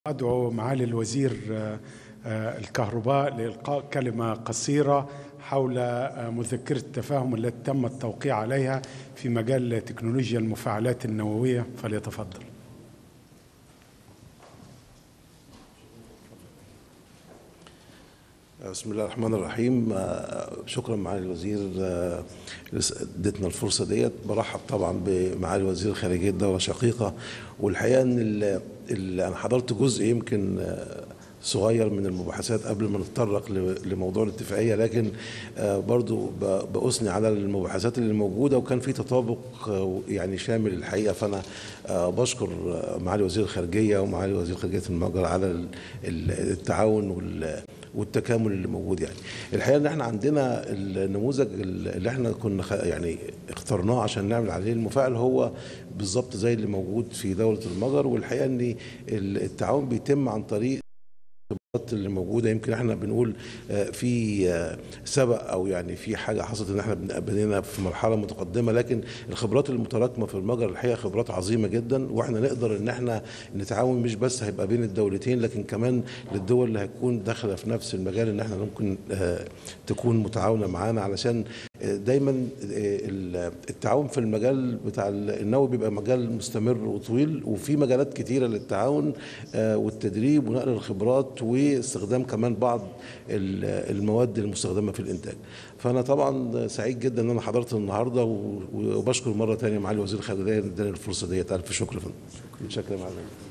أدعو معالي الوزير الكهرباء لإلقاء كلمة قصيرة حول مذكرة التفاهم التي تم التوقيع عليها في مجال تكنولوجيا المفاعلات النووية فليتفضل بسم الله الرحمن الرحيم شكرا معالي الوزير اديتنا الفرصه ديت برحب طبعا بمعالي وزير الخارجيه دوله شقيقه والحقيقه ان اللي انا حضرت جزء يمكن صغير من المباحثات قبل ما نتطرق لموضوع الاتفاقيه لكن برضو باثني على المباحثات اللي موجوده وكان في تطابق يعني شامل الحقيقه فانا بشكر معالي وزير الخارجيه ومعالي وزير خارجيه المجر على التعاون وال والتكامل اللي موجود يعني الحقيقه ان احنا عندنا النموذج اللي احنا كنا يعني اخترناه عشان نعمل عليه المفاعل هو بالظبط زي اللي موجود في دوله المجر والحقيقه ان التعاون بيتم عن طريق اللي موجوده يمكن احنا بنقول في سبق او يعني في حاجه حصلت ان احنا بدينا في مرحله متقدمه لكن الخبرات المتراكمه في المجر الحقيقه خبرات عظيمه جدا واحنا نقدر ان احنا نتعاون مش بس هيبقى بين الدولتين لكن كمان للدول اللي هتكون داخله في نفس المجال ان احنا ممكن تكون متعاونه معانا علشان دايما التعاون في المجال بتاع النووي بيبقى مجال مستمر وطويل وفي مجالات كتيره للتعاون والتدريب ونقل الخبرات واستخدام كمان بعض المواد المستخدمه في الانتاج فانا طبعا سعيد جدا ان انا حضرت النهارده وبشكر مره ثانيه معالي وزير الخارجيه اداني الفرصه ديت الف شكر فندم شكرا معالي